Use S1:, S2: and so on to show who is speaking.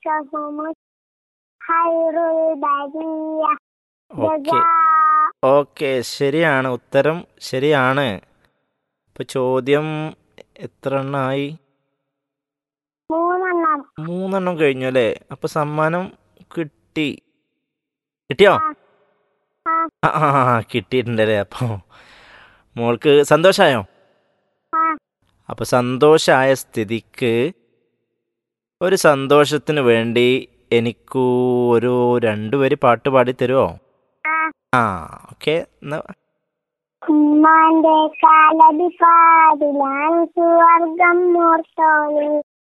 S1: هم خير البرية
S2: okay
S1: جزاء
S2: okay ശരിയാണ് ഉത്തരം ശരിയാണ് ഇപ്പൊ ചോദ്യം എത്ര എണ്ണമായി
S1: മൂന്നെണ്ണം
S2: മൂന്നെണ്ണം കഴിഞ്ഞു അല്ലേ അപ്പൊ സമ്മാനം കിട്ടി കിട്ടിയോ
S1: ആ
S2: ആ ആ ആ, കിട്ടിയിട്ടുണ്ടല്ലേ അപ്പോൾ മോൾക്ക് സന്തോഷമായോ
S1: ആ
S2: അപ്പോൾ സന്തോഷമായ സ്ഥിതിക്ക് ഒരു സന്തോഷത്തിന് വേണ്ടി എനിക്കു ഒരു രണ്ടു വരി പാട്ട് പാടി തരുമോ
S1: ആ
S2: ആ ഓക്കെ എന്നാ
S1: ഉമ്മാന്റെ കാലടി പാടിലാണ് സുവർഗം മോർത്തോളി